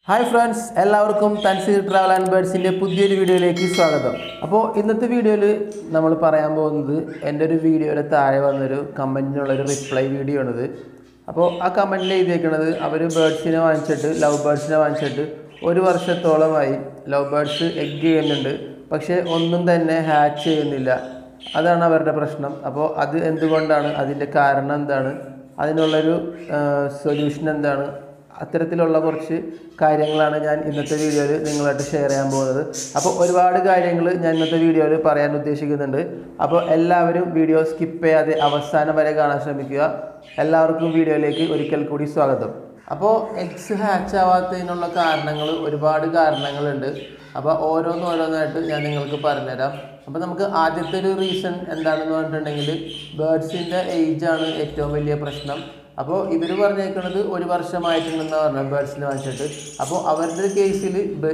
hi friends എല്ലാവർക്കും Thanseer travel and ബേഡ്സിൻ്റെ പുതിയൊരു വീഡിയോയിലേക്ക് സ്വാഗതം അപ്പോൾ ഇന്നത്തെ വീഡിയോയിൽ നമ്മൾ പറയാൻ പോകുന്നത് എൻ്റെ ഒരു വീഡിയോയുടെ താഴെ വന്നൊരു കമൻറ്റിനുള്ളൊരു റിപ്ലൈ വീഡിയോ ആണിത് അപ്പോൾ ആ കമൻറ്റിൽ എഴുതിയേക്കുന്നത് അവർ ബേഡ്സിനെ വാങ്ങിച്ചിട്ട് ലവ് ബേഡ്സിനെ വാങ്ങിച്ചിട്ട് ഒരു വർഷത്തോളമായി ലവ് ബേഡ്സ് എഗ് ചെയ്യുന്നുണ്ട് പക്ഷേ ഒന്നും തന്നെ ഹാച്ച് ചെയ്യുന്നില്ല അതാണ് അവരുടെ പ്രശ്നം അപ്പോൾ അത് എന്തുകൊണ്ടാണ് അതിൻ്റെ കാരണം എന്താണ് അതിനുള്ളൊരു സൊല്യൂഷൻ എന്താണ് അത്തരത്തിലുള്ള കുറച്ച് കാര്യങ്ങളാണ് ഞാൻ ഇന്നത്തെ വീഡിയോയിൽ നിങ്ങളായിട്ട് ഷെയർ ചെയ്യാൻ പോകുന്നത് അപ്പോൾ ഒരുപാട് കാര്യങ്ങൾ ഞാൻ ഇന്നത്തെ വീഡിയോയിൽ പറയാൻ ഉദ്ദേശിക്കുന്നുണ്ട് അപ്പോൾ എല്ലാവരും വീഡിയോ സ്കിപ്പ് ചെയ്യാതെ അവസാനം വരെ കാണാൻ ശ്രമിക്കുക എല്ലാവർക്കും വീഡിയോയിലേക്ക് ഒരിക്കൽ കൂടി സ്വാഗതം അപ്പോൾ എഗ്സ് ഹാച്ച് ആവാത്തതിനുള്ള കാരണങ്ങൾ ഒരുപാട് കാരണങ്ങളുണ്ട് അപ്പോൾ ഓരോന്ന് ഓരോന്നായിട്ട് ഞാൻ നിങ്ങൾക്ക് പറഞ്ഞുതരാം അപ്പോൾ നമുക്ക് ആദ്യത്തെ ഒരു റീസൺ എന്താണെന്ന് പറഞ്ഞിട്ടുണ്ടെങ്കിൽ ബേഡ്സിൻ്റെ ഏജാണ് ഏറ്റവും വലിയ പ്രശ്നം അപ്പോൾ ഇവർ പറഞ്ഞേക്കുന്നത് ഒരു വർഷമായിട്ടുണ്ടെന്നാണ് പറഞ്ഞത് ബേഡ്സിനെ വാങ്ങിച്ചിട്ട് അപ്പോൾ അവരുടെ കേസിൽ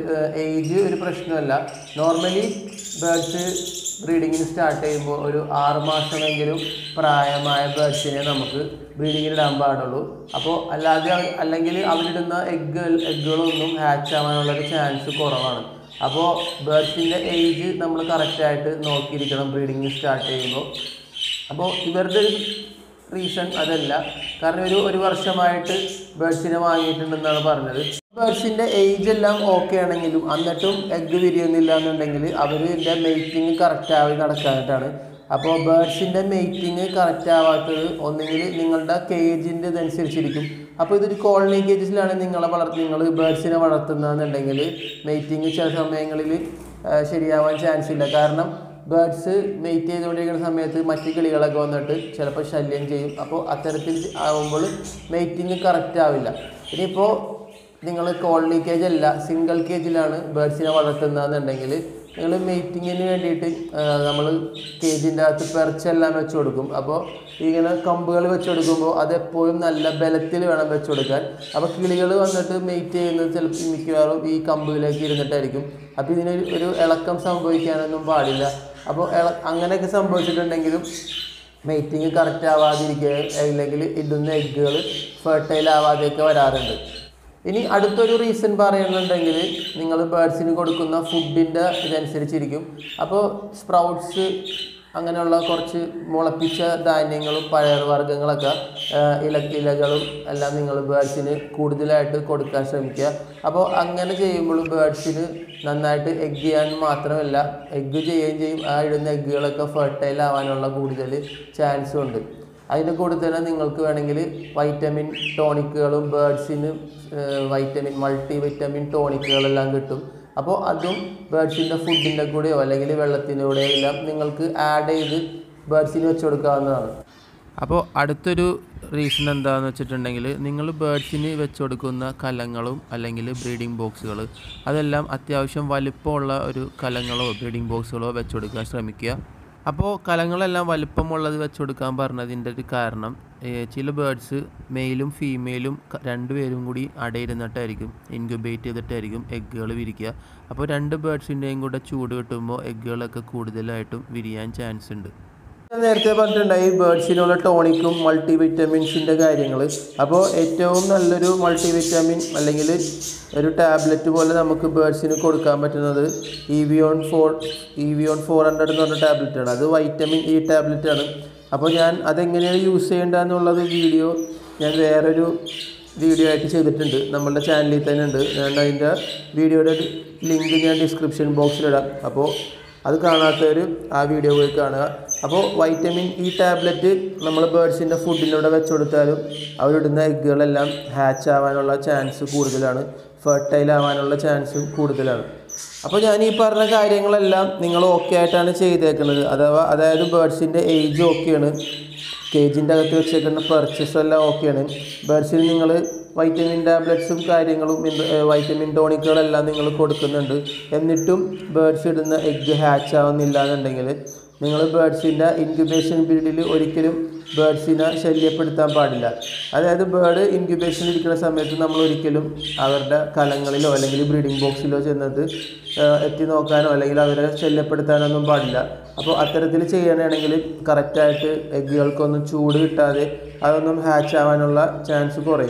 ഏജ് ഒരു പ്രശ്നമല്ല നോർമലി ബേഡ്സ് ബ്രീഡിങ്ങിന് സ്റ്റാർട്ട് ചെയ്യുമ്പോൾ ഒരു ആറ് മാസമെങ്കിലും പ്രായമായ ബേഡ്സിനെ നമുക്ക് ബ്രീഡിങ്ങിന് ഇടാൻ പാടുള്ളൂ അപ്പോൾ അല്ലാതെ അവ- അല്ലെങ്കിൽ അവരിടുന്ന എഗ്ഗ് എഗ്ഗുകളൊന്നും ഹാച്ച് ആവാനുള്ളൊരു ചാൻസ് കുറവാണ് അപ്പോൾ ബേഡ്സിൻ്റെ ഏജ് നമ്മൾ കറക്റ്റായിട്ട് നോക്കിയിരിക്കണം ബ്രീഡിങ് സ്റ്റാർട്ട് ചെയ്യുമ്പോൾ അപ്പോൾ ഇവരുടെ ഒരു റീസൺ അതല്ല കാരണം ഒരു ഒരു വർഷമായിട്ട് ബേഡ്സിനെ വാങ്ങിയിട്ടുണ്ടെന്നാണ് പറഞ്ഞത് ബേഡ്സിൻ്റെ ഏജ് എല്ലാം ഓക്കെ ആണെങ്കിലും എന്നിട്ടും എഗ്ഗ് വിരിയുന്നില്ല എന്നുണ്ടെങ്കിൽ അവരിൻ്റെ മെയ്റ്റിങ് കറക്റ്റ് ആയി നടക്കാനായിട്ടാണ് അപ്പോൾ ബേഡ്സിൻ്റെ മെയ്റ്റിങ് കറക്റ്റ് ആവാത്തത് ഒന്നെങ്കിൽ നിങ്ങളുടെ കേജിൻ്റെ ഇതനുസരിച്ചിരിക്കും അപ്പോൾ ഇതൊരു കോളനി കേജസിലാണ് നിങ്ങളെ വളർ നിങ്ങൾ ബേഡ്സിനെ വളർത്തുന്നതെന്നുണ്ടെങ്കിൽ മെയ്റ്റിങ് ചില സമയങ്ങളിൽ ശരിയാവാൻ ചാൻസ് ഇല്ല കാരണം ബേഡ്സ് മെയ്റ്റ് ചെയ്തുകൊണ്ടിരിക്കുന്ന സമയത്ത് മറ്റ് കിളികളൊക്കെ വന്നിട്ട് ചിലപ്പോൾ ശല്യം ചെയ്യും അപ്പോൾ അത്തരത്തിൽ ആകുമ്പോൾ മെയ്റ്റിങ് കറക്റ്റ് ആവില്ല ഇനിയിപ്പോൾ നിങ്ങൾ കോളനി കേജ് അല്ല സിംഗിൾ കേജിലാണ് ബേഡ്സിനെ വളർത്തുന്നതെന്നുണ്ടെങ്കിൽ നിങ്ങൾ മെയ്റ്റിങ്ങിന് വേണ്ടിയിട്ട് നമ്മൾ കേജിൻ്റെ അകത്ത് പെർച്ചെല്ലാം വെച്ച് കൊടുക്കും അപ്പോൾ ഇങ്ങനെ കമ്പുകൾ വെച്ച് കൊടുക്കുമ്പോൾ അത് എപ്പോഴും നല്ല ബലത്തിൽ വേണം വെച്ച് കൊടുക്കാൻ അപ്പോൾ കിളികൾ വന്നിട്ട് മെയ്റ്റ് ചെയ്യുന്നത് ചിലപ്പോൾ മിക്കവാറും ഈ കമ്പിലേക്ക് ഇരുന്നിട്ടായിരിക്കും അപ്പോൾ ഇതിന് ഒരു ഇളക്കം സംഭവിക്കാനൊന്നും പാടില്ല അപ്പോൾ ഇള അങ്ങനെയൊക്കെ സംഭവിച്ചിട്ടുണ്ടെങ്കിലും മെയ്റ്റിങ് കറക്റ്റ് ആവാതിരിക്കുക അല്ലെങ്കിൽ ഇടുന്ന എഗ്ഗുകൾ ഫെർട്ടൈൽ ആവാതെയൊക്കെ വരാറുണ്ട് ഇനി അടുത്തൊരു റീസൺ പറയുന്നുണ്ടെങ്കിൽ നിങ്ങൾ ബേഡ്സിന് കൊടുക്കുന്ന ഫുഡിൻ്റെ ഇതനുസരിച്ചിരിക്കും അപ്പോൾ സ്പ്രൗട്ട്സ് അങ്ങനെയുള്ള കുറച്ച് മുളപ്പിച്ച ധാന്യങ്ങളും പയറുവർഗ്ഗങ്ങളൊക്കെ ഇല ഇലകളും എല്ലാം നിങ്ങൾ ബേഡ്സിന് കൂടുതലായിട്ട് കൊടുക്കാൻ ശ്രമിക്കുക അപ്പോൾ അങ്ങനെ ചെയ്യുമ്പോൾ ബേഡ്സിന് നന്നായിട്ട് എഗ്ഗ് ചെയ്യാൻ മാത്രമല്ല എഗ്ഗ് ചെയ്യുകയും ചെയ്യും ആ ഇടുന്ന എഗ്ഗുകളൊക്കെ ഫെർട്ടൈൽ ആവാനുള്ള കൂടുതൽ ചാൻസും ഉണ്ട് അതിൻ്റെ കൂടെ തന്നെ നിങ്ങൾക്ക് വേണമെങ്കിൽ വൈറ്റമിൻ ടോണിക്കുകളും ബേഡ്സിന് വൈറ്റമിൻ മൾട്ടി വിറ്റമിൻ ടോണിക്കുകളെല്ലാം കിട്ടും അപ്പോൾ അതും ബേഡ്സിൻ്റെ ഫുഡിൻ്റെ കൂടെയോ അല്ലെങ്കിൽ വെള്ളത്തിൻ്റെ കൂടെയോ എല്ലാം നിങ്ങൾക്ക് ആഡ് ചെയ്ത് ബേഡ്സിന് വെച്ച് കൊടുക്കാവുന്നതാണ് അപ്പോൾ അടുത്തൊരു റീസൺ എന്താണെന്ന് വെച്ചിട്ടുണ്ടെങ്കിൽ നിങ്ങൾ ബേഡ്സിന് വെച്ച് കൊടുക്കുന്ന കലങ്ങളും അല്ലെങ്കിൽ ബ്രീഡിംഗ് ബോക്സുകൾ അതെല്ലാം അത്യാവശ്യം വലിപ്പമുള്ള ഒരു കലങ്ങളോ ബ്രീഡിംഗ് ബോക്സുകളോ വെച്ച് കൊടുക്കാൻ ശ്രമിക്കുക അപ്പോൾ കലങ്ങളെല്ലാം വലിപ്പമുള്ളത് വെച്ച് കൊടുക്കാൻ പറഞ്ഞതിൻ്റെ ഒരു കാരണം ഏഹ് ചില ബേഡ്സ് മെയിലും ഫീമെയിലും ക- രണ്ടുപേരും കൂടി അടയിരുന്നിട്ടായിരിക്കും ഇൻക്യുബേറ്റ് ചെയ്തിട്ടായിരിക്കും എഗ്ഗുകൾ വിരിക്കുക അപ്പോൾ രണ്ട് ബേഡ്സിൻ്റെയും കൂടെ ചൂട് കിട്ടുമ്പോൾ എഗ്ഗുകളൊക്കെ കൂടുതലായിട്ടും വിരിയാൻ ചാൻസ് ഉണ്ട് ഞാൻ നേരത്തെ പറഞ്ഞിട്ടുണ്ടായി ബേഡ്സിനുള്ള ടോണിക്കും മൾട്ടി വിറ്റമിൻസിൻ്റെ കാര്യങ്ങൾ അപ്പോൾ ഏറ്റവും നല്ലൊരു മൾട്ടി വിറ്റാമിൻ അല്ലെങ്കിൽ ഒരു ടാബ്ലറ്റ് പോലെ നമുക്ക് ബേഡ്സിന് കൊടുക്കാൻ പറ്റുന്നത് E V on four E V on four hundred എന്ന് പറഞ്ഞ ടാബ്ലറ്റാണ് അത് വൈറ്റമിൻ ഇ ടാബ്ലറ്റാണ് അപ്പോൾ ഞാൻ അതെങ്ങനെയാണ് യൂസ് ചെയ്യേണ്ടതെന്നുള്ളത് വീഡിയോ ഞാൻ വേറൊരു വീഡിയോ ആയിട്ട് ചെയ്തിട്ടുണ്ട് നമ്മളുടെ ചാനലിൽ തന്നെ ഉണ്ട് ഞാൻ അതിൻ്റെ വീഡിയോയുടെ ലിങ്ക് ഞാൻ ഡിസ്ക്രിപ്ഷൻ ബോക്സിലിടാം അപ്പോൾ അത് കാണാത്തവർ ആ വീഡിയോ പോയി കാണുക അപ്പോൾ വൈറ്റമിൻ ഇ ടാബ്ലറ്റ് നമ്മൾ ബേഡ്സിൻ്റെ ഫുഡിലൂടെ വെച്ച് കൊടുത്താലും അവരിടുന്ന എഗ്ഗുകളെല്ലാം ഹാച്ച് ആവാനുള്ള ചാൻസ് കൂടുതലാണ് ഫെർട്ടൈൽ ആവാനുള്ള ചാൻസും കൂടുതലാണ് അപ്പോൾ ഞാൻ ഈ പറഞ്ഞ കാര്യങ്ങളെല്ലാം നിങ്ങൾ ഓക്കെ ആയിട്ടാണ് ചെയ്തേക്കുന്നത് അഥവാ അതായത് ബേഡ്സിൻ്റെ ഏജ് ഓക്കെയാണ് കേജിൻ്റെ അകത്ത് വെച്ചേക്കുന്ന പർച്ചേസ് എല്ലാം ഓക്കെയാണ് ബേഡ്സിന് നിങ്ങൾ വൈറ്റമിൻ ടാബ്ലറ്റ്സും കാര്യങ്ങളും മിനറ- ഏ, വൈറ്റമിൻ ടോണിക്കുകളെല്ലാം നിങ്ങൾ കൊടുക്കുന്നുണ്ട് എന്നിട്ടും ബേഡ്സ് ഇടുന്ന എഗ്ഗ് ഹാച്ച് ആവുന്നില്ല എന്നുണ്ടെങ്കിൽ നിങ്ങൾ ബേഡ്സിൻ്റെ ഇൻക്യുബേഷൻ പീരീഡിൽ ഒരിക്കലും ബേഡ്സിനെ ശല്യപ്പെടുത്താൻ പാടില്ല അതായത് ബേഡ് ഇൻക്യുബേഷനിൽ ഇരിക്കുന്ന സമയത്ത് നമ്മൾ ഒരിക്കലും അവരുടെ കലങ്ങളിലോ അല്ലെങ്കിൽ ബ്രീഡിംഗ് ബോക്സിലോ ചെന്നത് ഏഹ്, എത്തി നോക്കാനോ അല്ലെങ്കിൽ അവരെ ശല്യപ്പെടുത്താനൊന്നും പാടില്ല അപ്പോൾ അത്തരത്തിൽ ചെയ്യണമെങ്കിൽ കറക്റ്റായിട്ട് എഗ്ഗുകൾക്കൊന്നും ചൂട് കിട്ടാതെ അതൊന്നും ഹാച്ച് ആവാനുള്ള ചാൻസ് കുറയും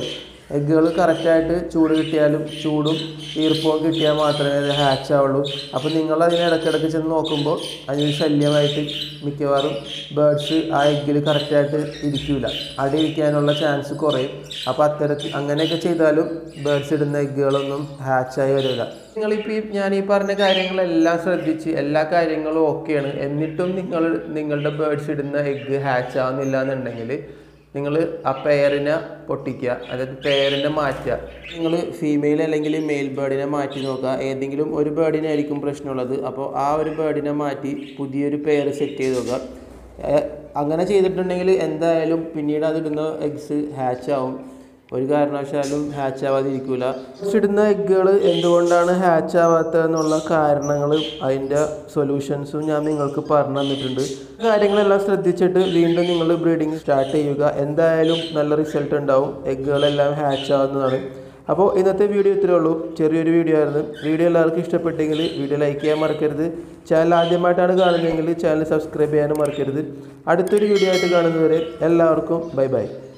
എഗ്ഗുകൾ കറക്റ്റായിട്ട് ചൂട് കിട്ടിയാലും ചൂടും ഈർപ്പവും കിട്ടിയാൽ മാത്രമേ അത് ഹാച്ച് ആവുള്ളൂ അപ്പോൾ നിങ്ങൾ അതിനെ ഇടയ്ക്കിടയ്ക്ക് ചെന്ന് നോക്കുമ്പോൾ അതിന് ശല്യമായിട്ട് മിക്കവാറും ബേഡ്സ് ആ എഗ്ഗിൽ കറക്റ്റായിട്ട് ഇരിക്കില്ല അടി ഇരിക്കാനുള്ള ചാൻസ് കുറയും അപ്പോൾ അത്തരത്തിൽ അങ്ങനെയൊക്കെ ചെയ്താലും ബേഡ്സ് ഇടുന്ന എഗ്ഗുകളൊന്നും ഹാച്ചായി വരില്ല നിങ്ങളിപ്പോൾ ഈ ഞാൻ ഈ പറഞ്ഞ കാര്യങ്ങളെല്ലാം ശ്രദ്ധിച്ച് എല്ലാ കാര്യങ്ങളും ഓക്കെയാണ് എന്നിട്ടും നിങ്ങൾ നിങ്ങളുടെ ബേഡ്സ് ഇടുന്ന എഗ്ഗ് ഹാച്ച് ആവുന്നില്ല എന്നുണ്ടെങ്കിൽ നിങ്ങൾ ആ പെയറിനെ പൊട്ടിക്കുക അതായത് പെയറിനെ മാറ്റുക നിങ്ങൾ ഫീമെയിൽ അല്ലെങ്കിൽ മെയിൽ ബേർഡിനെ മാറ്റി നോക്കുക ഏതെങ്കിലും ഒരു ബേർഡിനായിരിക്കും പ്രശ്നമുള്ളത് അപ്പോൾ ആ ഒരു ബേർഡിനെ മാറ്റി പുതിയൊരു പെയർ സെറ്റ് ചെയ്ത് നോക്കുക ഏ- അങ്ങനെ ചെയ്തിട്ടുണ്ടെങ്കിൽ എന്തായാലും പിന്നീട് അതിടുന്ന എഗ്സ് ഹാച്ച് ആവും ഒരു കാരണവശാലും ഹാച്ച് ആവാതിരിക്കില്ല ഇടുന്ന എഗ്ഗുകൾ എന്തുകൊണ്ടാണ് ഹാച്ച് ആവാത്തതെന്നുള്ള കാരണങ്ങളും അതിൻ്റെ സൊല്യൂഷൻസും ഞാൻ നിങ്ങൾക്ക് പറഞ്ഞു തന്നിട്ടുണ്ട് കാര്യങ്ങളെല്ലാം ശ്രദ്ധിച്ചിട്ട് വീണ്ടും നിങ്ങൾ ബ്രീഡിങ് സ്റ്റാർട്ട് ചെയ്യുക എന്തായാലും നല്ല റിസൾട്ട് ഉണ്ടാവും എഗ്ഗുകളെല്ലാം ഹാച്ച് ആവുന്നതാണ് അപ്പോൾ ഇന്നത്തെ വീഡിയോ ഇത്രയേ ഉള്ളൂ ചെറിയൊരു വീഡിയോ ആയിരുന്നു വീഡിയോ എല്ലാവർക്കും ഇഷ്ടപ്പെട്ടെങ്കിൽ വീഡിയോ ലൈക്ക് ചെയ്യാൻ മറക്കരുത് ചാനൽ ആദ്യമായിട്ടാണ് കാണുന്നതെങ്കിൽ ചാനൽ സബ്സ്ക്രൈബ് ചെയ്യാനും മറക്കരുത് അടുത്തൊരു വീഡിയോ ആയിട്ട് കാണുന്നവരെ എല്ലാവർക്കും ബൈ ബൈ